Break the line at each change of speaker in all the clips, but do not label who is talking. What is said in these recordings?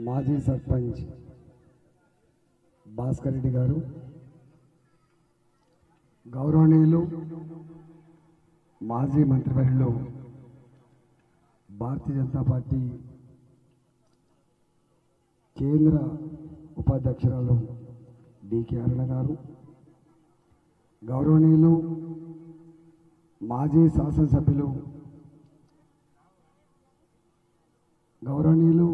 మాజీ సర్పంచ్ భాస్కర్ రెడ్డి గారు గౌరవనీయులు మాజీ మంత్రివర్యులు భారతీయ జనతా పార్టీ కేంద్ర ఉపాధ్యక్షురాలు డికే అరుణ గారు గౌరవనీయులు మాజీ శాసనసభ్యులు గౌరవనీయులు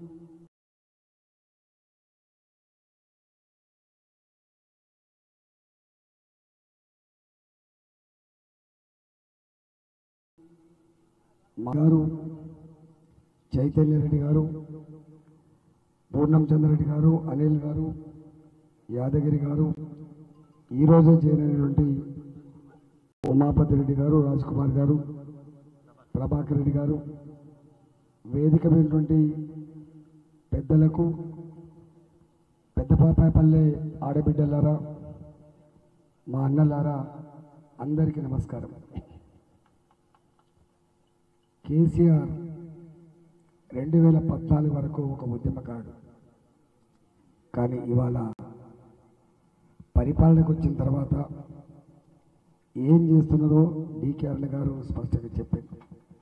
మా గారు చైతన్య రెడ్డి గారు పూర్ణం చంద్రరెడ్డి గారు అనిల్ గారు యాదగిరి గారు ఈరోజే చేరినటువంటి ఉమాపతి రెడ్డి గారు రాజ్ కుమార్ గారు ప్రభాకర్ రెడ్డి గారు వేదిక మీదటువంటి పెద్దలకు పెద్ద పాపాయపల్లె ఆడబిడ్డలారా మా అన్నలారా అందరికీ నమస్కారం కేసీఆర్ రెండు వేల పద్నాలుగు వరకు ఒక ఉద్యమకారుడు కానీ ఇవాళ పరిపాలనకు వచ్చిన తర్వాత ఏం చేస్తున్నారో డీకే అరుణ గారు స్పష్టంగా చెప్పింది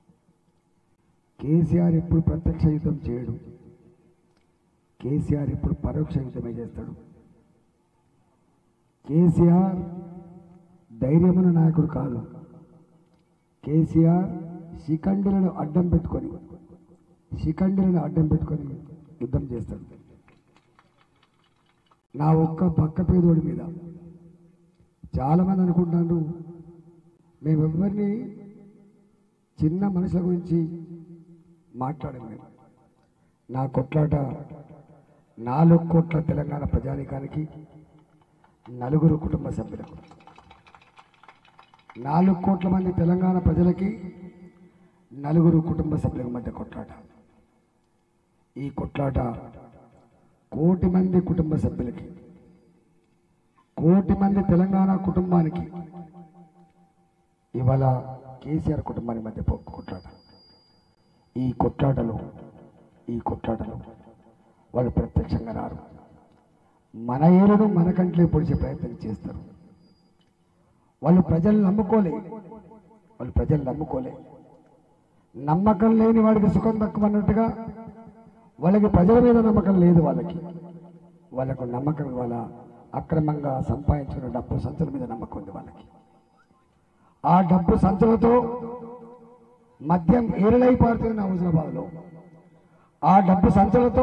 కేసీఆర్ ఎప్పుడు ప్రత్యక్ష యుద్ధం చేయడు కేసీఆర్ ఎప్పుడు పరోక్ష యుద్ధమే చేస్తాడు కేసీఆర్ ధైర్యమైన నాయకుడు కాదు కేసీఆర్ శిఖండులను అడ్డం పెట్టుకొని శిఖండులను అడ్డం పెట్టుకొని యుద్ధం చేస్తాడు నా ఒక్క పక్క పేదోడి మీద చాలామంది అనుకుంటున్నారు మేమెవ్వరిని చిన్న మనుషుల గురించి మాట్లాడము మేము నా కొట్లాట నాలుగు కోట్ల తెలంగాణ ప్రజానికానికి నలుగురు కుటుంబ సభ్యులకు నాలుగు కోట్ల మంది తెలంగాణ ప్రజలకి నలుగురు కుటుంబ సభ్యుల మధ్య కొట్లాట ఈ కొట్లాట కోటి మంది కుటుంబ సభ్యులకి కోటి మంది తెలంగాణ కుటుంబానికి ఇవాళ కేసీఆర్ కుటుంబానికి మధ్య పొ- కొట్లాట ఈ కొట్లాటలు ఈ కొట్లాటలు వాళ్ళు ప్రత్యక్షంగా రారు మన ఏరును మన కంట్లే పొడిచే ప్రయత్నం చేస్తారు వాళ్ళు ప్రజలు నమ్ముకోలే వాళ్ళు ప్రజలు నమ్ముకోలే నమ్మకం లేని వాడికి సుఖం తక్కువ అన్నట్టుగా వాళ్ళకి ప్రజల మీద నమ్మకం లేదు వాళ్ళకి వాళ్ళకు నమ్మకం వాళ్ళ అక్రమంగా సంపాదించుకున్న డబ్బు సంచుల మీద నమ్మకం ఉంది వాళ్ళకి ఆ డబ్బు సంచులతో మద్యం ఏరలై పారుతుంది హుజరాబాద్లో ఆ డబ్బు సంచులతో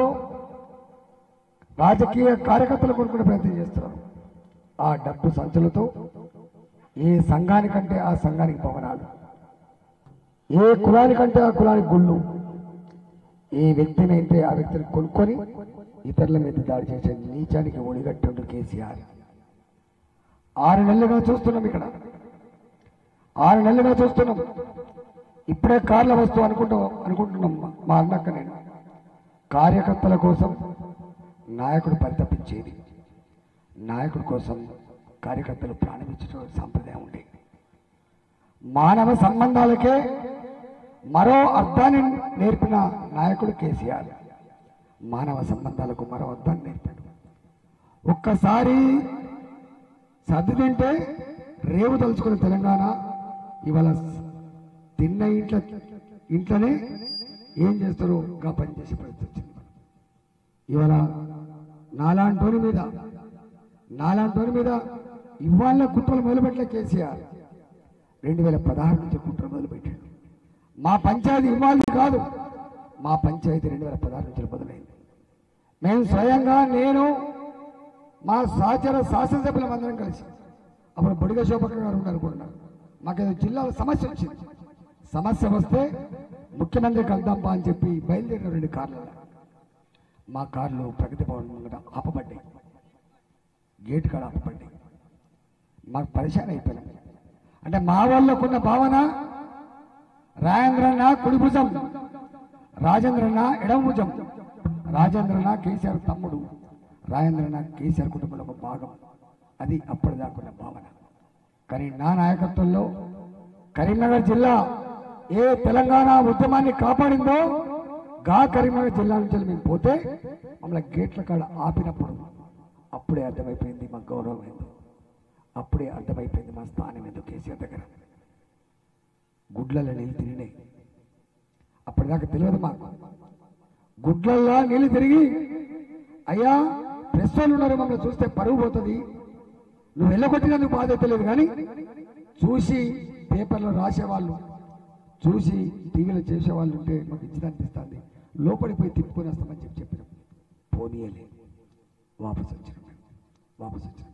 రాజకీయ కార్యకర్తలు కొనుక్కునే ప్రయత్నం చేస్తున్నారు ఆ డబ్బు సంచులతో ఏ సంఘానికంటే ఆ సంఘానికి భవనాలు ఏ కులానికంటే ఆ కులానికి గుళ్ళు ఏ వ్యక్తినైతే ఆ వ్యక్తిని కొనుక్కొని ఇతరుల మీద దాడి చేసే నీచానికి ఒడిగట్టుండు కేసీఆర్ ఆరు నెలలుగా చూస్తున్నాం ఇక్కడ ఆరు నెలలుగా చూస్తున్నాం ఇప్పుడే కార్ల వస్తువు అనుకుంటూ అనుకుంటున్నాం మా- మా అన్నక్క నేను కార్యకర్తల కోసం నాయకుడు పరితపించేది నాయకుడి కోసం కార్యకర్తలు ప్రాణమించడం సాంప్రదాయం ఉండేది మానవ సంబంధాలకే మరో అర్థాన్ని నేర్పిన నాయకుడు కేసీఆర్ మానవ సంబంధాలకు మరో అర్థాన్ని నేర్పాడు ఒక్కసారి సర్ది తింటే రేవు తలుచుకున్న తెలంగాణ ఇవాళ తిన్న ఇంట్లో ఇంట్లోనే ఏం చేస్తారో గా పని చేసే పరిస్థితి వచ్చింది ఇవాళ నాలాంటోని మీద నాలాంటోని మీద ఇవాళ కుట్రలు మొదలుపెట్టలే కేసీఆర్ రెండు వేల పదహారు నుంచి కుట్ర మొదలుపెట్టాడు మా పంచాయతీ ఇవ్వాలి కాదు మా పంచాయతీ రెండు వేల పదహారు నుంచి మొదలైంది మేము స్వయంగా నేను మా సహచర శాసనసభ్యులం అందరం కలిసి అప్పుడు బొడిగ శోభక్క గారు ఉన్నారు అనుకుంటున్నారు మాకేదో జిల్లాలో సమస్య వచ్చింది సమస్య వస్తే ముఖ్యమంత్రి కలుద్దాంపా అని చెప్పి బయలుదేరిన రెండు కార్లు మా కార్లు ప్రగతి భవన్ ముంగట ఆపబడ్డాయి గేట్ కాడ ఆపబడ్డాయి మాకు పరిశాన్ అయిపోయినాం అంటే మా వాళ్ళకున్న భావన రాజేంద్రన్న కుడి భుజం రాజేంద్రన్న ఎడమ భుజం రాజేంద్రన్న కేసీఆర్ తమ్ముడు రాజేంద్రన్న కేసీఆర్ కుటుంబంలో ఒక భాగం అది అప్పటిదాకున్న భావన కానీ నా నాయకత్వంలో కరీంనగర్ జిల్లా ఏ తెలంగాణ ఉద్యమాన్ని కాపాడిందో గా కరీంనగర్ జిల్లా నుంచి మేము పోతే మమ్మల్ని గేట్ల కాడ ఆపినప్పుడు అప్పుడే అర్థమైపోయింది మా గౌరవం ఏందో అప్పుడే అర్థమైపోయింది మా స్థానం ఏందో కేసీఆర్ దగ్గర గుడ్లలో నీళ్ళు తిరిగినాయి అప్పటిదాకా తెలియదు మాకు గుడ్లల్లా నీళ్ళు తిరిగి అయ్యా ప్రెస్ వాళ్ళు ఉన్నారు మమ్మల్ని చూస్తే పరువు పోతుంది నువ్వు వెళ్ళగొట్టినందుకు బాధ తెలియదు కానీ చూసి పేపర్లో రాసేవాళ్ళు చూసి టీవీలో చేసేవాళ్ళు ఉంటే మాకు ఇచ్చి అనిపిస్తుంది లోపలికి పోయి తిప్పుకొని వస్తామని చెప్పి చెప్పినాం పోనీయలే వాపసు వచ్చినాం మేము. వాపసు వచ్చినాం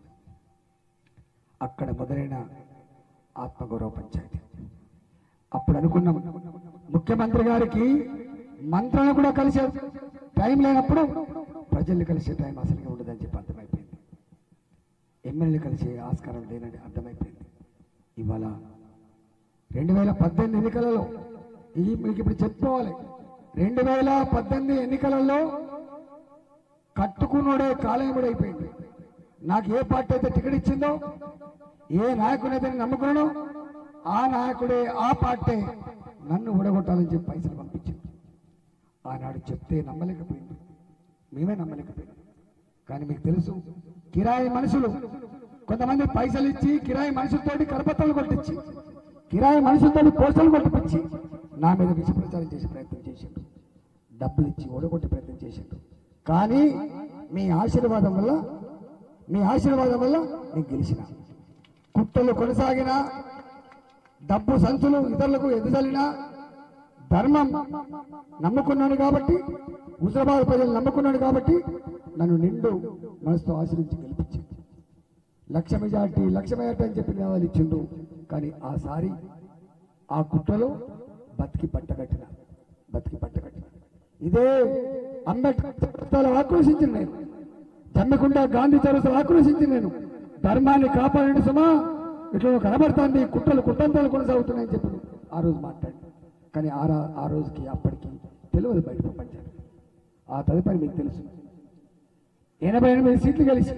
అక్కడ మొదలైన ఆత్మగౌరవ పంచాయతీ అప్పుడు అనుకున్నాం ముఖ్యమంత్రి గారికి మంత్రులను కూడా కలిసే టైం లేనప్పుడు ప్రజల్ని కలిసే టైం అసలుగా ఉండదని చెప్పి అర్థమైపోయింది ఎమ్మెల్యేలు కలిసే ఆస్కారం లేనని అర్థమైపోయింది ఇవాళ రెండు వేల పద్దెనిమిది ఎన్నికలలో ఈ మీకు ఇప్పుడు చెప్పుకోవాలి రెండు వేల పద్దెనిమిది ఎన్నికలలో కట్టుకున్నోడే కాలయముడైపోయింది నాకు ఏ పార్టీ అయితే టికెట్ ఇచ్చిందో ఏ నాయకుడు అయితే నేను నమ్ముకున్నానో ఆ నాయకుడే ఆ పార్టీ నన్ను ఊడగొట్టాలని చెప్పి పైసలు పంపించింది ఆనాడు చెప్తే నమ్మలేకపోయింది మేమే నమ్మలేకపోయింది కానీ మీకు తెలుసు కిరాయి మనుషులు కొంతమంది పైసలు ఇచ్చి కిరాయి మనుషులతోటి కరపత్రాలు కొట్టించి కిరాయి మనుషులతోటి పోస్టర్లు కొట్టిపించి నా మీద విష ప్రచారం చేసే ప్రయత్నం చేసిండు డబ్బులు ఇచ్చి ఓడగొట్టే ప్రయత్నం చేసిండు కానీ మీ ఆశీర్వాదం వల్ల మీ ఆశీర్వాదం వల్ల నేను గెలిచిన కుట్రలు కొనసాగిన డబ్బు సంచులు ఇతరులకు ఎదుజల్లినా ధర్మం నమ్ముకున్నాను కాబట్టి హుజరాబాద్ ప్రజలు నమ్ముకున్నాను కాబట్టి నన్ను నిండు మనసుతో ఆశ్రయించి గెలిపించింది లక్ష మెజార్టీ లక్ష మెజార్టీ అని చెప్పి నినాదాలు ఇచ్చిండు కానీ ఆసారి ఆ కుట్రలో బతికి పట్టగట్టిన బతికి పట్టగట్టిన ఇదే అంబేద్కర్ ఆక్రోశించిన నేను జమ్మికుంట గాంధీ చౌరస్తలు ఆక్రోశించి నేను ధర్మాన్ని కాపాడండి సుమా ఇట్లా కనబడుతుంది కుట్రలు కుట్రంతాలు కొనసాగుతున్నాయని చెప్పి ఆ రోజు మాట్లాడి కానీ ఆ రా- ఆ రోజుకి అప్పటికి తెలియదు బయట ప్రపంచానికి ఆ తదుపరి మీకు తెలుసు ఎనభై ఎనిమిది సీట్లు గెలిచి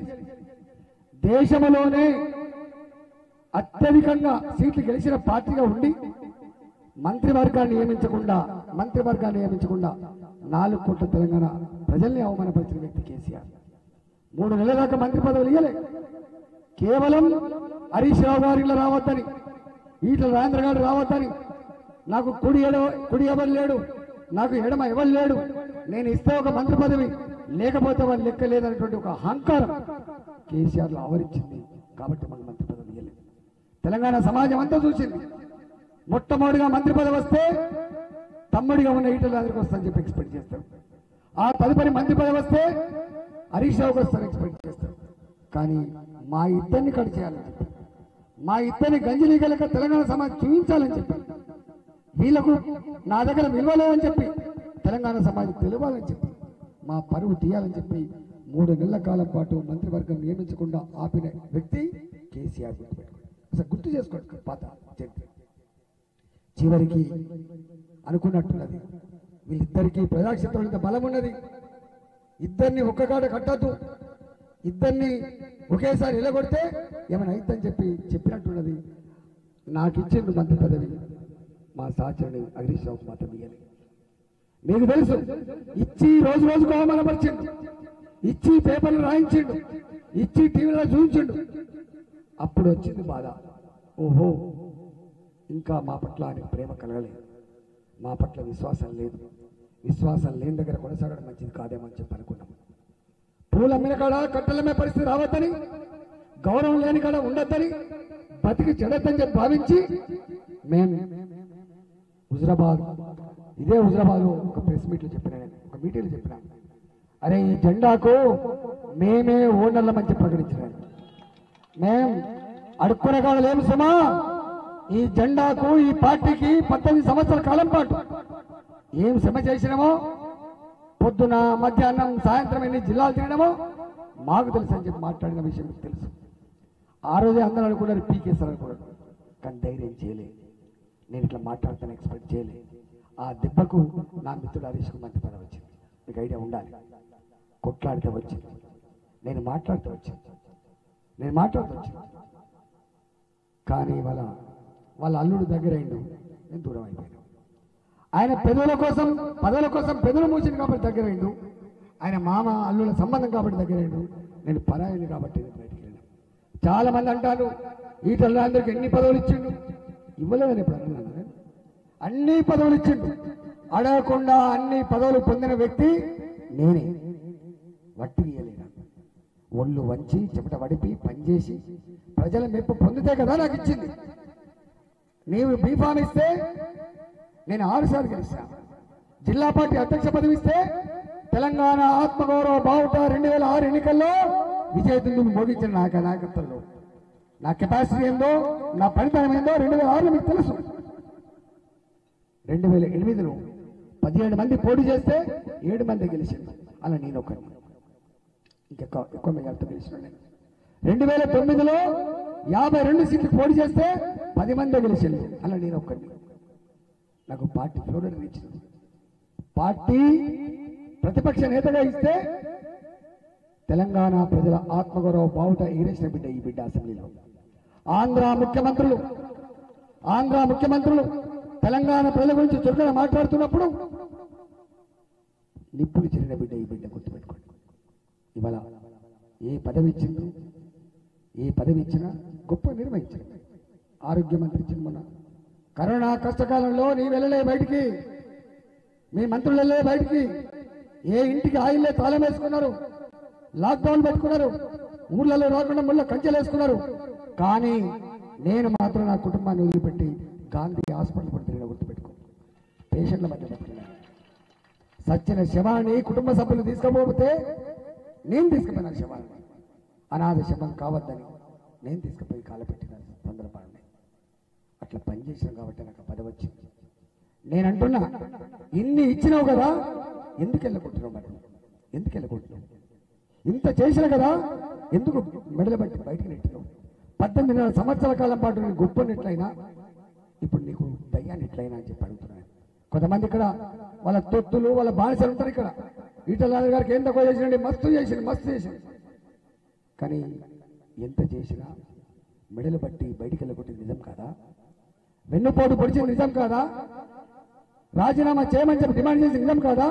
దేశంలోనే అత్యధికంగా సీట్లు గెలిచిన పార్టీగా ఉండి మంత్రివర్గాన్ని నియమించకుండా మంత్రివర్గాన్ని నియమించకుండా నాలుగు కోట్ల తెలంగాణ ప్రజల్ని అవమానపరిచిన వ్యక్తి కేసీఆర్ మూడు నెలల దాకా మంత్రి పదవులు ఇయ్యలే కేవలం హరీష్ రావు గారు ఇలా రావద్దని ఈటల రాజేంద్ర గారు రావద్దని నాకు కుడి ఎడ కుడి ఎవరు లేడు నాకు ఎడమ ఎవరు లేడు నేను ఇస్తే ఒక మంత్రి పదవి లేకపోతే వాళ్ళు లెక్క లేదనేటువంటి ఒక అహంకారం కేసీఆర్లో ఆవరించింది కాబట్టి మనకు మంత్రి పదవి ఇవ్వలేదు తెలంగాణ సమాజం అంతా చూసింది మొట్టమొదటిగా మంత్రి పదవి వస్తే తమ్ముడిగా ఉన్న ఈటల రాజేంద్రకి వస్తుందని చెప్పి ఎక్స్పెక్ట్ చేస్తారు ఆ తదుపరి మంత్రి పదవి వస్తే హరీష్ రావుకి వస్తారని ఎక్స్పెక్ట్ చేస్తారు కానీ మా ఇద్దరిని కట్ చేయాలని చెప్పి మా ఇద్దరిని గంజిలీగలక తెలంగాణ సమాజం చూపించాలని చెప్పి వీళ్ళకు నా దగ్గర విలువలేదని చెప్పి తెలంగాణ సమాజం తెలియాలని చెప్పి మా పరువు తీయాలని చెప్పి మూడు నెలల కాలం పాటు మంత్రివర్గం నియమించకుండా ఆపిన వ్యక్తి కేసీఆర్ గుర్తుపెట్టుకోండి అసలు గుర్తు చేసుకోండి పాత చరిత్ర చివరికి అనుకున్నట్టున్నది వీళ్ళిద్దరికీ ప్రజాక్షేత్రంలో ఇంత బలం ఉన్నది ఇద్దరిని ఒక్క కాడ కట్టద్దు ఇద్దరిని ఒకేసారి నిలబడితే ఏమైనా అయిద్దని చెప్పి చెప్పినట్టున్నది నాకు ఇచ్చిండు మంత్రి పదవి మా సహచరుని హరీష్ రావుకు మాత్రం ఇయ్యలే మీకు తెలుసు ఇచ్చి రోజు రోజుకు అవమానపరిచిండు ఇచ్చి పేపర్లు రాయించిండు ఇచ్చి టీవీలో చూపించిండు అప్పుడు వచ్చింది బాధ ఓహో ఇంకా మా పట్ల ఆయనకు ప్రేమ కలగలేదు మా పట్ల విశ్వాసం లేదు విశ్వాసం లేని దగ్గర కొనసాగడం మంచిది కాదేమో అని చెప్పి అనుకున్నాం పూల అమ్మిన కాడ కట్టలమే పరిస్థితి రావద్దని గౌరవం లేని కాడ ఉండొద్దని బతికి చెడొద్దని చెప్పి భావించి మేము హుజరాబాద్ ఇదే హుజరాబాద్ ఒక ప్రెస్ మీట్లో చెప్పిన నేను ఒక మీటింగ్లో చెప్పిన అరే ఈ జెండాకు మేమే ఓనర్లమని చెప్పి ప్రకటించినాను మేం అడుక్కునే కాడ లేము సుమా ఈ జెండాకు ఈ పార్టీకి పద్దెనిమిది సంవత్సరాల కాలం పాటు ఏం శ్రమ చేసినామో పొద్దున మధ్యాహ్నం సాయంత్రం ఎన్ని జిల్లాలు తినడమో మాకు తెలుసు అని చెప్పి మాట్లాడిన విషయం మీకు తెలుసు ఆ రోజే అందరూ అనుకున్నారు పీకేస్తారు అనుకున్నారు కానీ ధైర్యం చేయలే నేను ఇట్లా మాట్లాడతాను ఎక్స్పెక్ట్ చేయలే ఆ దెబ్బకు నా మిత్రుడు హరీష్ కుమార్ మంత్రి పదవి వచ్చింది మీకు ఐడియా ఉండాలి కొట్లాడితే వచ్చింది నేను మాట్లాడుతూ వచ్చింది నేను మాట్లాడుతూ వచ్చింది కానీ వాళ్ళ వాళ్ళ అల్లుడు దగ్గర అయిండు నేను దూరం అయిపోయాను ఆయన పెదవుల కోసం పదవుల కోసం పెదవులు మూసింది కాబట్టి దగ్గరైండు ఆయన మామ అల్లుల సంబంధం కాబట్టి దగ్గరైండు నేను పరాయని కాబట్టి నేను బయటికి వెళ్ళాను చాలా మంది అంటారు ఈటల అందరికి ఎన్ని పదవులు ఇచ్చిండు ఇవ్వలేదని ఇప్పుడు అన్నాను నేను. అన్ని పదవులు ఇచ్చిండు అడగకుండా అన్ని పదవులు పొందిన వ్యక్తి నేనే వట్టి ఇయ్యలేను ఒళ్ళు వంచి చెమట వడిపి పనిచేసి ప్రజల మెప్పు పొందితే కదా నాకు ఇచ్చింది నీవు బీఫామ్ ఇస్తే నేను ఆరుసార్లు గెలిచాను జిల్లా పార్టీ అధ్యక్ష పదవి ఇస్తే తెలంగాణ ఆత్మగౌరవ బావుట రెండు వేల ఆరు ఎన్నికల్లో విజయదుందును మోగించిన నాకు నాయకత్వంలో నా కెపాసిటీ ఏందో నా పనితనం ఏందో రెండు వేల ఆరులో మీకు తెలుసు రెండు వేల ఎనిమిదిలో పదిహేడు మంది పోటీ చేస్తే ఏడు మంది గెలిచింది అలా నేను ఒకరిని ఇంకెక్కువ ఎక్కువ మెజార్టీ గెలిచిన నేను రెండు వేల తొమ్మిదిలో యాభై రెండు సీట్లు పోటీ చేస్తే పది మంది గెలిచింది అలా నేను ఒక్కడిని నాకు పార్టీ ఫ్లోర్ ఇచ్చింది పార్టీ ప్రతిపక్ష నేతగా ఇస్తే తెలంగాణ ప్రజల ఆత్మగౌరవ బావుట ఎగిరేసిన బిడ్డ ఈ బిడ్డ అసెంబ్లీలో ఆంధ్ర ముఖ్యమంత్రులు ఆంధ్ర ముఖ్యమంత్రులు తెలంగాణ ప్రజల గురించి చురుకుగా మాట్లాడుతున్నప్పుడు నిప్పులు చెరిన బిడ్డ ఈ బిడ్డ గుర్తుపెట్టుకోండి ఇవాళ ఏ పదవి ఇచ్చిందో ఏ పదవి ఇచ్చినా గొప్ప నిర్వహించింది ఆరోగ్య మంత్రి ఇచ్చింది మొన్న కరోనా కష్టకాలంలో నీ వెళ్ళలే బయటికి మీ మంత్రులు వెళ్ళలే బయటికి ఏ ఇంటికి ఆయిల్లే తాళం వేసుకున్నారు లాక్డౌన్ పెట్టుకున్నారు ఊర్లలో రాకుండా ముళ్ళ కంచెలు వేసుకున్నారు కానీ నేను మాత్రం నా కుటుంబాన్ని వదిలిపెట్టి గాంధీ హాస్పిటల్ కూడా తిరిగిన గుర్తుపెట్టుకో పేషెంట్ల మధ్య బతికినాను సచ్చిన శవాన్ని కుటుంబ సభ్యులు తీసుకుపోతే నేను తీసుకుపోయిన శవాన్ని అనాథ శవం కావద్దని నేను తీసుకుపోయి కాలపెట్టిన సందర్భాన్ని అట్లా పనిచేసాను కాబట్టి నాకు ఆ పదవి వచ్చింది నేను అంటున్నా ఇన్ని ఇచ్చినావు కదా ఎందుకు వెళ్ళకుంటున్నావు మరి ఎందుకు వెళ్ళకుంటున్నావు ఇంత చేసిన కదా ఎందుకు మెడలు బట్టి బయటికి నెట్టినావు పద్దెనిమిదిన్నర సంవత్సరాల కాలం పాటు నేను గొప్పనిట్లయినా ఇప్పుడు నీకు దయ్యాన్ని ఎట్లయినా అని చెప్పి అడుగుతున్నాను కొంతమంది ఇక్కడ వాళ్ళ తొత్తులు వాళ్ళ బానిసలు ఉంటారు ఇక్కడ ఈటల గారికి ఏం తక్కువ చేసినండి మస్తు చేసింది మస్తు చేసింది కానీ ఎంత చేసినా మెడలు బట్టి బయటికి వెళ్ళగొట్టింది నిజం కాదా వెన్నుపోటు పొడిచింది నిజం కాదా రాజీనామా చేయమని చెప్పి డిమాండ్ చేసి నిజం కాదా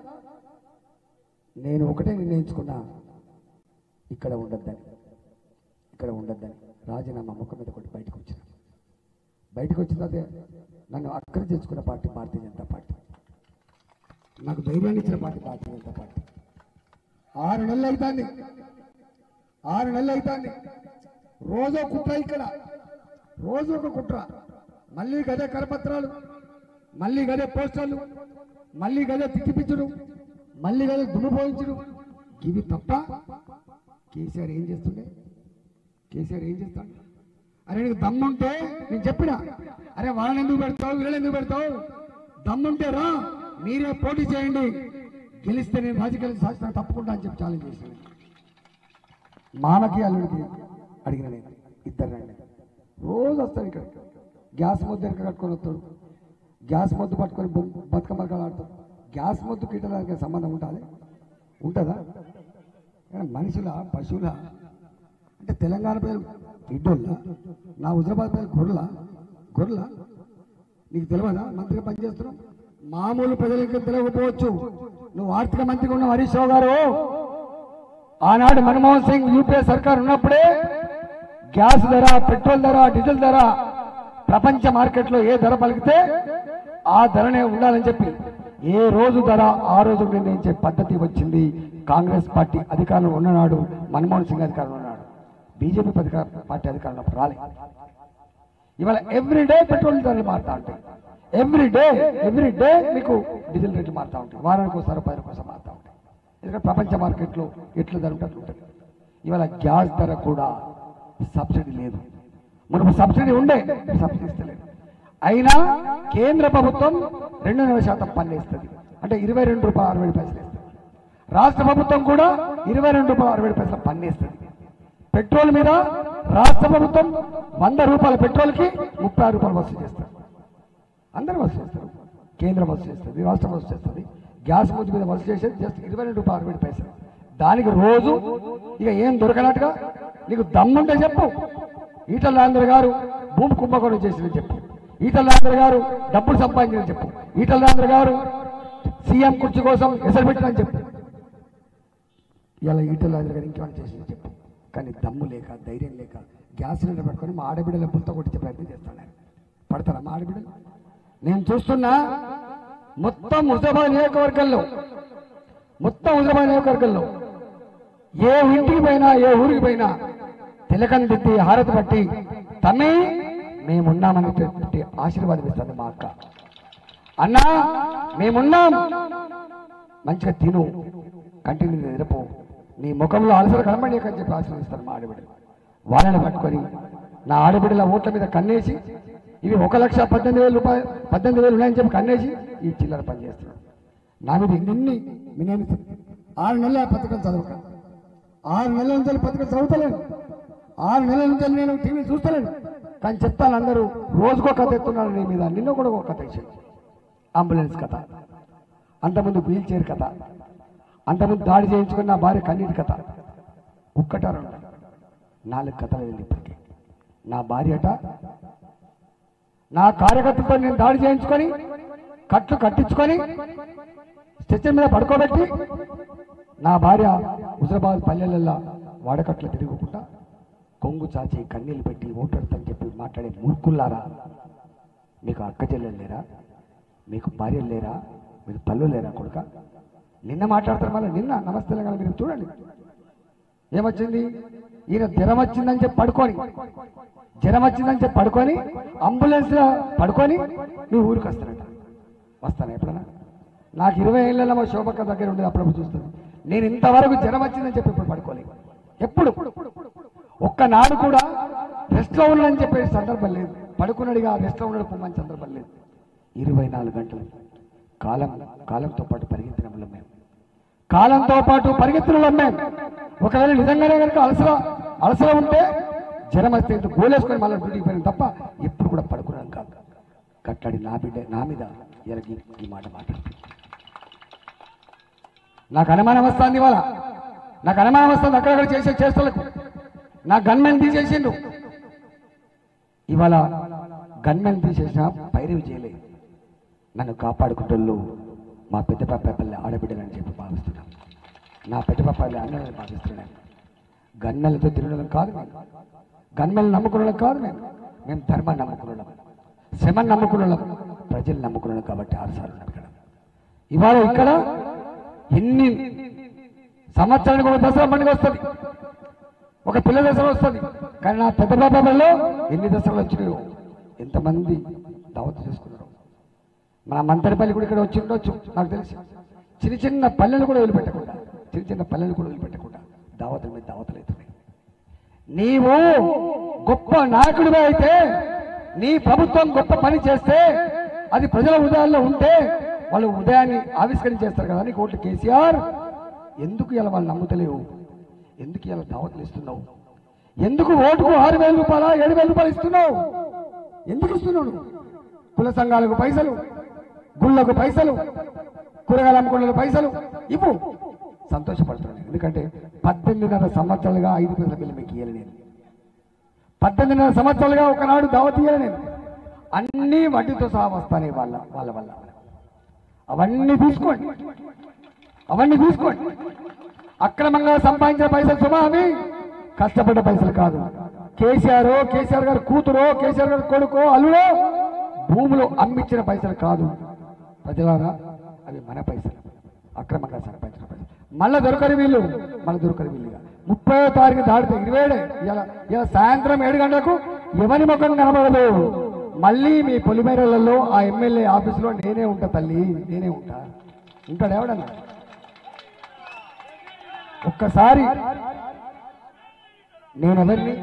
నేను ఒకటే నిర్ణయించుకున్నా ఇక్కడ ఉండొద్దని ఇక్కడ ఉండొద్దని రాజీనామా ముఖం మీద కొట్టి బయటకు వచ్చిన బయటకు వచ్చిన తర్వాత నన్ను అక్కడి తెచ్చుకున్న పార్టీ భారతీయ జనతా పార్టీ నాకు ధైర్యాన్ని ఇచ్చిన పార్టీ భారతీయ జనతా పార్టీ ఆరు నెలలు అవుతుంది ఆరు నెలలు అవుతుంది రోజో కుట్ర ఇక్కడ రోజు ఒక కుట్ర మళ్ళీ గదే కరపత్రాలు మళ్ళీ గదే పోస్టర్లు మళ్ళీ గదే తిట్టిపించుడు మళ్ళీ గదే దుమ్ముపోయించుడు ఇవి తప్ప కేసీఆర్ ఏం చేస్తుండే కేసీఆర్ ఏం చేస్తాడు అరే నీకు దమ్ముంటే నేను చెప్పిన అరే వాళ్ళని ఎందుకు పెడతావు వీళ్ళని ఎందుకు పెడతావు దమ్ముంటే రా మీరే పోటీ చేయండి గెలిస్తే నేను రాజకీయాలు శాస్త్రం తప్పకుండా అని చెప్పి ఛాలెంజ్ చేశాను మామకి అల్లుడికి అడిగిన నేను ఇద్దరు రండి రోజు వస్తాడు ఇక్కడ గ్యాస్ మొద్దు వెనక కట్టుకొని వస్తాడు గ్యాస్ మొద్దు పట్టుకొని బొ- బతుకమ్మ కాడ ఆడతాడు గ్యాస్ మొద్దు కీటడానికి సంబంధం ఉంటుంది ఉంటుందా కానీ మనుషుల పశువుల అంటే తెలంగాణ ప్రజలు ఇడ్డోళ్ళ నా హుజరాబాద్ ప్రజలు గొర్రెల గొర్రెల నీకు తెలియదా మంత్రిగా పనిచేస్తున్నావు మామూలు ప్రజలకు తెలియకపోవచ్చు నువ్వు ఆర్థిక మంత్రిగా ఉన్న హరీష్ రావు గారు ఆనాడు మన్మోహన్ సింగ్ యూపీఏ సర్కార్ ఉన్నప్పుడే గ్యాస్ ధర పెట్రోల్ ధర డీజిల్ ధర ప్రపంచ మార్కెట్లో ఏ ధర పలికితే ఆ ధరనే ఉండాలని చెప్పి ఏ రోజు ధర ఆ రోజు నిర్ణయించే పద్ధతి వచ్చింది కాంగ్రెస్ పార్టీ అధికారంలో ఉన్ననాడు మన్మోహన్ సింగ్ అధికారంలో ఉన్నాడు బీజేపీ అధికార పార్టీ అధికారంలో ఉన్నప్పుడు రాలే ఇవాళ ఎవ్రీ డే పెట్రోల్ ధరలు మారుతా ఉంటాయి ఎవ్రీ డే ఎవ్రీ డే మీకు డీజిల్ రేట్లు మారుతా ఉంటాయి వారానికి ఒకసారి పది కోసం మారుతా ఉంటాయి ఎందుకంటే ప్రపంచ మార్కెట్లో ఎట్లా ధర ఉంటే అట్లా ఉంటుంది ఇవాళ గ్యాస్ ధర కూడా సబ్సిడీ లేదు మనకు సబ్సిడీ ఉండే సబ్సిడీ ఇస్తలేదు అయినా కేంద్ర ప్రభుత్వం రెండున్నర శాతం పన్ను ఇస్తుంది అంటే ఇరవై రెండు రూపాయలు అరవై ఏడు పైసలు ఇస్తుంది రాష్ట్ర ప్రభుత్వం కూడా ఇరవై రెండు రూపాయలు అరవై ఏడు పైసలు పన్ను ఇస్తుంది పెట్రోల్ మీద రాష్ట్ర ప్రభుత్వం వంద రూపాయల పెట్రోల్కి ముప్పై ఆరు రూపాయలు వసూలు చేస్తారు అందరూ వసూలు చేస్తారు కేంద్రం వసూలు చేస్తుంది రాష్ట్రం వసూలు చేస్తుంది గ్యాస్ ముద్దు మీద వసూలు చేసేది జస్ట్ ఇరవై రెండు రూపాయలు అరవై ఏడు పైసలు దానికి రోజు ఇక ఏం దొరకనట్టుగా నీకు దమ్ముంటే చెప్పు ఈటల రాజేంద్ర గారు భూమి కుంభకోణం చేసిందని చెప్పు ఈటల రాజేంద్ర గారు డబ్బులు సంపాదించిన చెప్పు ఈటల రాజేంద్ర గారు సీఎం కుర్చీ కోసం ఎసరు పెట్టినని చెప్పు ఇలా ఈటల రాజేంద్ర గారు ఇంకేమైనా చేసింది చెప్పు కానీ దమ్ము లేక ధైర్యం లేక గ్యాస్ సిలిండర్ పట్టుకొని మా ఆడబిడ్డల పులతో కొట్టించే ప్రయత్నం చేస్తాను నేను పడతారా మా ఆడబిడ్డలు నేను చూస్తున్నా మొత్తం హుజరాబాద్ నియోజకవర్గంలో మొత్తం హుజరాబాద్ నియోజకవర్గంలో ఏ ఇంటికి పోయినా ఏ ఊరికి పోయినా తిలకం దిద్ది హారతి పట్టి తమ్మి మేమున్నామని చెప్పి ఆశీర్వాదం ఇస్తుంది మా అక్క అన్నా మేమున్నాం మంచిగా తిను కంటిన్యూ నిద్రపో నీ ముఖంలో అలసర కనబడి అని చెప్పి ఆశీర్వదిస్తారు మా ఆడబిడ్డలు వాళ్ళని పట్టుకొని నా ఆడబిడ్డల ఓట్ల మీద కన్నేసి ఇవి ఒక లక్ష పద్దెనిమిది వేల రూపాయలు పద్దెనిమిది వేలు ఉన్నాయని చెప్పి కన్నేసి ఈ చిల్లర పని చేస్తున్నాడు నా మీద ఎన్ని నేను ఆరు నెలల పథకం చదవక ఆరు నెలల నుంచి పథకం చదువుతలేను ఆరు నెలల నుంచి నేను టీవీ చూస్తలేను కానీ చెప్తాను అందరూ రోజుకో కథ ఎత్తున్నాను నీ మీద నిన్న కూడా ఒక కథ ఇచ్చాను అంబులెన్స్ కథ అంతకుముందు వీల్ చైర్ కథ అంతకుముందు దాడి చేయించుకున్న నా భార్య కన్నీటి కథ ఒక్కట రెండు నాలుగు కథలు వెళ్ళి ఇప్పటికే నా భార్య అట నా కార్యకర్తలతో నేను దాడి చేయించుకొని కట్లు కట్టించుకొని స్టెచ్చర్ మీద పడుకోబెట్టి నా భార్య హుజరాబాద్ పల్లెలల్లో వాడకట్లు తిరగకుండా కొంగు చాచి కన్నీళ్ళు పెట్టి ఓటాడుతని చెప్పి మాట్లాడే మూర్ఖుల్లారా మీకు అక్క చెల్లెలు లేరా మీకు భార్యలు లేరా మీకు తల్లు లేరా కొడుక నిన్న మాట్లాడతారు మళ్ళీ నిన్న నమస్తే తెలంగాణ మీరు చూడండి ఏమొచ్చింది ఈయన జ్వరం వచ్చిందని చెప్పి పడుకొని జ్వరం వచ్చిందని చెప్పి పడుకొని అంబులెన్స్ లో పడుకొని నువ్వు ఊరికి వస్తానట వస్తాను ఎప్పుడన్నా నాకు ఇరవై ఏళ్ళలో మా శోభక్క దగ్గర ఉండేది అప్పుడప్పుడు చూస్తుంది నేను ఇంతవరకు జ్వరం వచ్చిందని చెప్పి ఇప్పుడు పడుకోలేదు ఎప్పుడు ఒక్కనాడు కూడా రెస్ట్ లో ఉన్నాడని చెప్పే సందర్భం లేదు పడుకున్నాడుగా రెస్ట్ లో ఉన్నాడు పొమ్మని సందర్భం లేదు ఇరవై నాలుగు గంటలు కాలం కాలంతో పాటు పరిగెత్తిన వాళ్ళం మేము కాలంతో పాటు పరిగెత్తిన వాళ్ళం మేము ఒకవేళ నిజంగానే కనుక అలసర అలసర ఉంటే జ్వరం వస్తే ఇంత గోలేసుకొని మళ్ళీ డ్యూటీకి పోయిన తప్ప ఎప్పుడు కూడా పడుకున్నాం కాదు కట్లాడి నా బిడ్డ నా మీద ఎరగి ఈ మాట మాట్లాడుతుంది నాకు అనుమానం వస్తుంది ఇవాళ నాకు అనుమానం వస్తుంది అక్కడక్కడ చేసే చేష్టలకు నా గన్మెన్ తీసేసిండు ఇవాళ గన్మెన్ తీసేసిన పైరవి చేయలేదు నన్ను కాపాడుకుంటూ మా పెద్ద పాపల్లి ఆడబిడ్డలని చెప్పి భావిస్తున్నాను నా పెద్ద పాపల్లి అన్నలని భావిస్తున్నాను గన్నెలతో తిరగడం కాదు మేము గన్మెలు నమ్ముకునడం కాదు మేము మేము ధర్మాన్ని నమ్ముకున్నాం శ్రమని నమ్ముకున్నాం ప్రజలు నమ్ముకున్నాం కాబట్టి ఆరుసార్లు ఇక్కడ ఇవాళ ఇక్కడ ఎన్ని సంవత్సరానికి ఒక దసరా పండుగ వస్తుంది ఒక పిల్ల దసరా వస్తుంది కానీ నా పెద్ద బాబాలో ఎన్ని దసరాలు వచ్చినాయో ఎంతమంది దావత్ చేసుకున్నారు మన మంతరిపల్లి కూడా ఇక్కడ వచ్చి ఉండొచ్చు నాకు తెలిసి చిన్న చిన్న పల్లెలు కూడా వదిలిపెట్టకుండా చిన్న చిన్న పల్లెలు కూడా వదిలిపెట్టకుండా దావతుల మీద దావతలు అవుతున్నాయి నీవు గొప్ప నాయకుడిగా అయితే నీ ప్రభుత్వం గొప్ప పని చేస్తే అది ప్రజల ఉదయాల్లో ఉంటే వాళ్ళు ఉదయాన్ని ఆవిష్కరించేస్తారు కదా నీకు ఓట్లు కేసీఆర్ ఎందుకు ఇలా వాళ్ళు నమ్ముతలేవు ఎందుకు ఇలా దావతులు ఇస్తున్నావు ఎందుకు ఓటుకు ఆరు వేల రూపాయల ఏడు వేల రూపాయలు ఇస్తున్నావు ఎందుకు ఇస్తున్నావు నువ్వు? కుల సంఘాలకు పైసలు గుళ్ళకు పైసలు కూరగాయలు అమ్ముకున్న పైసలు ఇవ్వు సంతోషపడుతున్నాను ఎందుకంటే పద్దెనిమిదిన్నర సంవత్సరాలుగా ఐదు పైసల బిల్లు మీకు ఇయ్యాలి నేను పద్దెనిమిదిన్నర సంవత్సరాలుగా ఒకనాడు దావత్ ఇయ్యాలి నేను అన్నీ వడ్డీతో సహా వస్తానే వాళ్ళ వాళ్ళ వల్ల అవన్నీ తీసుకోండి అవన్నీ తీసుకోండి అక్రమంగా సంపాదించిన పైసలు సుమా అవి కష్టపడ్డ పైసలు కాదు కేసీఆర్ కేసీఆర్ గారి కూతురో కేసీఆర్ గారి కొడుకో అల్లుడో భూములు అమ్మిచ్చిన పైసలు కాదు ప్రజలారా అవి మన పైసలు అక్రమంగా సంపాదించిన పైసలు మళ్ళా దొరకరు వీళ్ళు మళ్ళీ దొరకరు వీళ్ళుగా ముప్పై తారీఖు దాటితే ఇరవై ఇలా ఇలా సాయంత్రం ఏడు గంటలకు ఎవరి ముఖం కనబడదు మళ్ళీ మీ పొలిమేరలలో ఆ ఎమ్మెల్యే ఆఫీసులో నేనే ఉంటా తల్లి నేనే ఉంటా ఉంటాడు ఎవడన్నా ఒక్కసారి నేనెవరిని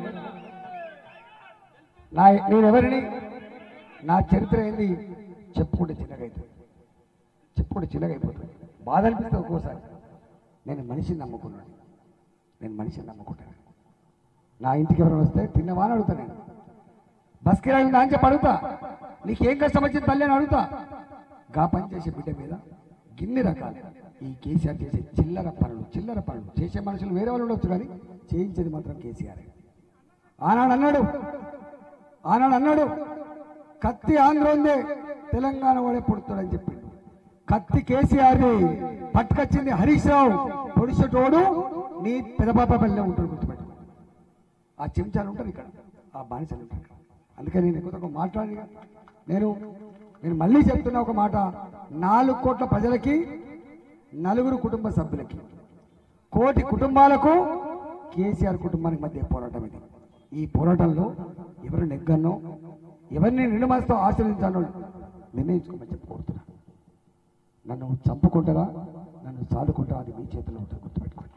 నా నేనెవరిని నా చరిత్ర ఏంది చెప్పుకుంటే చిన్నగా అవుతుంది చెప్పుకుంటే చిన్నగా అయిపోతుంది బాధ అనిపిస్తుంది ఒక్కోసారి నేను మనిషిని నమ్ముకున్నాను నేను మనిషిని నమ్ముకుంటాను నా ఇంటికి ఎవరైనా వస్తే తిన్నవా అని అడుగుతా నేను బస్ కిరాయి ఉందా అని చెప్పి అడుగుతా నీకేం కష్టం వచ్చింది తల్లి అని అడుగుతా గా పని చేసే బిడ్డ మీద గిన్ని రకాలు ఈ కేసీఆర్ చేసే చిల్లర పనులు చిల్లర పనులు చేసే మనుషులు వేరే వాళ్ళు ఉండొచ్చు కానీ చేయించేది మాత్రం కేసీఆర్ ఆనాడు అన్నాడు ఆనాడు అన్నాడు కత్తి ఆంధ్ర ఉందే తెలంగాణ వాడే పుడతాడని చెప్పిండు కత్తి కేసీఆర్ పట్టుకొచ్చింది హరీష్ రావు పొడిచేటోడు నీ పెదపాప పల్లె ఉంటాడు గుర్తుపెట్టు ఆ చెంచాలు ఉంటారు ఇక్కడ ఆ బానిసలు ఉంటారు ఇక్కడ అందుకే నేను ఎక్కువ మాట్లాడి నేను నేను మళ్ళీ చెప్తున్నా ఒక మాట నాలుగు కోట్ల ప్రజలకి నలుగురు కుటుంబ సభ్యులకి కోటి కుటుంబాలకు కేసీఆర్ కుటుంబానికి మధ్య పోరాటం ఇది ఈ పోరాటంలో ఎవరు నెగ్గన్నో ఎవరిని నిండుమనసుతో ఆశ్రయించానో నిర్ణయించుకోమని చెప్పి కోరుతున్నా నన్ను చంపుకుంటారా నన్ను సాదుకుంటారా అది మీ చేతిలో ఉంటుంది గుర్తుపెట్టుకోండి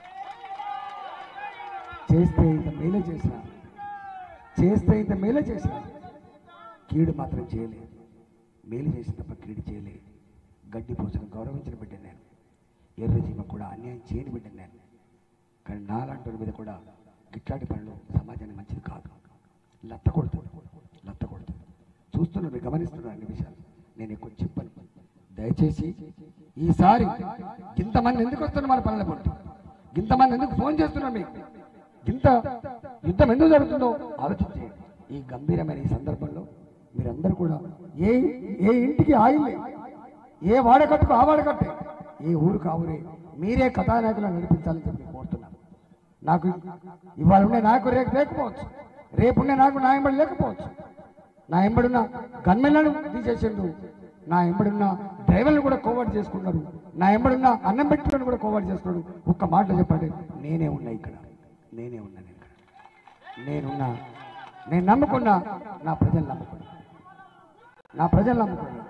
చేస్తే ఇంత మేలే చేసిన చేస్తే ఇంత మేలే చేసిన కీడు మాత్రం చేయలేదు మేలు చేసిన తప్ప కీడు చేయలేదు గడ్డి పోసిన గౌరవించిన బిడ్డను నేను ఎర్రజీమ కూడా అన్యాయం చేయని బిడ్డను నేను కానీ నాలాంటి మీద కూడా గిట్లాంటి పనులు సమాజానికి మంచిది కాదు లత్త కొడుతుంది లత్త కొడుతుంది చూస్తున్నారు మీరు గమనిస్తున్నారు అన్ని విషయాలు నేను ఎక్కువ చెప్పను దయచేసి ఈసారి ఇంతమంది ఎందుకు వస్తున్నారు మన పనుల పడుతూ ఇంతమంది ఎందుకు ఫోన్ చేస్తున్నారు మీకు ఇంత యుద్ధం ఎందుకు జరుగుతుందో ఆలోచించండి ఈ గంభీరమైన ఈ సందర్భంలో మీరందరూ కూడా ఏ ఏ ఇంటికి ఆయిల్ ఏ వాడకట్టుకు ఆ వాడకట్టే ఏ ఊరు కావురే మీరే కథానాయకులను నడిపించాలని చెప్పి నేను కోరుతున్నాను నాకు ఇవాళ ఉండే నాకు రేపు లేకపోవచ్చు రేపు ఉండే నాకు నా ఎంబడి లేకపోవచ్చు నా ఎంబడున్న గన్మెన్లను తీసేసిండు నా ఎంబడున్న డ్రైవర్లను కూడా కోవర్ట్ చేసుకున్నారు నా ఎంబడున్న అన్నం పెట్టిన కూడా కోవర్ట్ చేసుకున్నాడు ఒక్క మాటలో చెప్పండి నేనే ఉన్నా ఇక్కడ నేనే ఉన్నాను ఇక్కడ నేనున్నా నేను నమ్ముకున్నా నా ప్రజలు నమ్ముకున్నా నా ప్రజలు నమ్ముకున్నా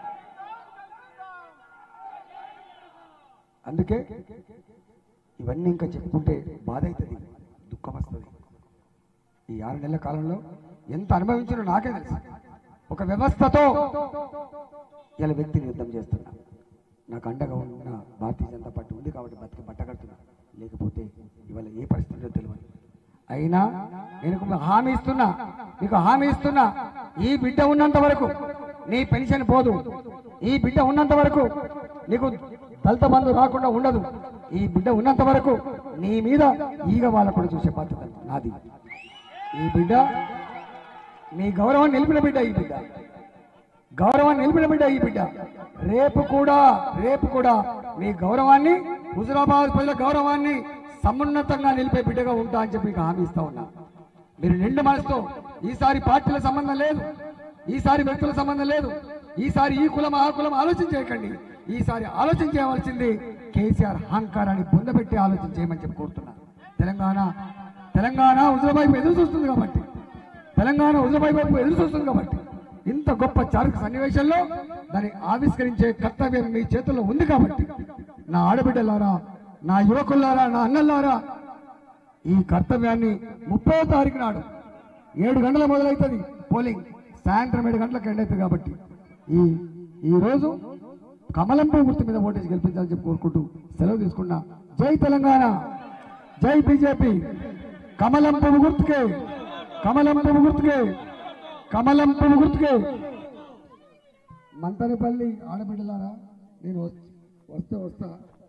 అందుకే ఇవన్నీ ఇంకా చెప్పుకుంటే బాధ అవుతుంది దుఃఖం వస్తుంది ఈ ఆరు నెలల కాలంలో ఎంత అనుభవించారో నాకే తెలుసు ఒక వ్యవస్థతో ఇలా వ్యక్తిని యుద్ధం చేస్తున్నా నాకు అండగా ఉన్న భారతీయ జనతా పార్టీ ఉంది కాబట్టి బతికి బట్టగడుతున్నా లేకపోతే ఇవాళ ఏ పరిస్థితిలో తెలియదు అయినా నేను ఒక హామీ ఇస్తున్నా మీకు హామీ ఇస్తున్నా ఈ బిడ్డ ఉన్నంత వరకు నీ పెన్షన్ పోదు ఈ బిడ్డ ఉన్నంత వరకు నీకు దళిత బంధు రాకుండా ఉండదు ఈ బిడ్డ ఉన్నంత వరకు నీ మీద ఈగ వాళ్ళ కూడా చూసే బాధ్యత నాది ఈ బిడ్డ మీ గౌరవం నిలిపిన బిడ్డ ఈ బిడ్డ గౌరవాన్ని నిలిపిన బిడ్డ ఈ బిడ్డ రేపు కూడా రేపు కూడా మీ గౌరవాన్ని హుజురాబాద్ ప్రజల గౌరవాన్ని సమున్నతంగా నిలిపే బిడ్డగా ఉంటా అని చెప్పి మీకు హామీ ఇస్తా ఉన్నా మీరు నిండు మనసుతో ఈసారి పార్టీల సంబంధం లేదు ఈసారి వ్యక్తుల సంబంధం లేదు ఈసారి ఈ కులం ఆ కులం ఆలోచన చేయకండి ఈసారి ఆలోచన చేయవలసింది కేసీఆర్ అహంకారాన్ని పొందబెట్టి ఆలోచన చేయమని చెప్పి కోరుతున్నా తెలంగాణ తెలంగాణ హుజురాబాద్ ఎదురు చూస్తుంది కాబట్టి తెలంగాణ హుజురాబాద్ వైపు ఎదురు చూస్తుంది కాబట్టి ఇంత గొప్ప చారిక సన్నివేశంలో దాన్ని ఆవిష్కరించే కర్తవ్యం మీ చేతుల్లో ఉంది కాబట్టి నా ఆడబిడ్డలారా నా యువకులారా నా అన్నలారా ఈ కర్తవ్యాన్ని ముప్పై తారీఖు నాడు ఏడు గంటల మొదలవుతుంది పోలింగ్ సాయంత్రం ఏడు గంటలకు ఎండ్ అవుతుంది కాబట్టి ఈ ఈ రోజు కమలం పువ్వు గుర్తు మీద ఓటేసి గెలిపించాలని చెప్పి కోరుకుంటూ సెలవు తీసుకున్నా జై తెలంగాణ జై బీజేపీ కమలం పువ్వు గుర్తుకే కమలం పువ్వు గుర్తుకే కమలం పువ్వు గుర్తుకే మంతనపల్లి ఆడబిడ్డలారా నేను వస్- వస్తే వస్తా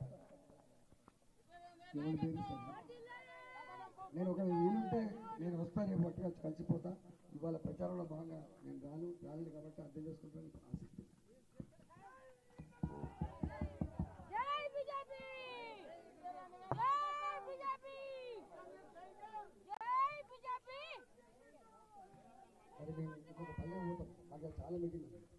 ఎవరి పేరు సార్? నేను ఒక వీలుంటే నేను వస్తా రేపు పట్టుగా కలిసిపోతా ఇవాళ ప్రచారంలో భాగంగా నేను రాను రాలేదు కాబట్టి అర్థం చేసుకుంటాను ఆశిస్తున్నాను
జై బీజేపీ జై బీజేపీ జై బీజేపీ
మరి మేము ఇంకొక పల్లె పోతాం మాకు చాలా మీటింగ్ ఉంది.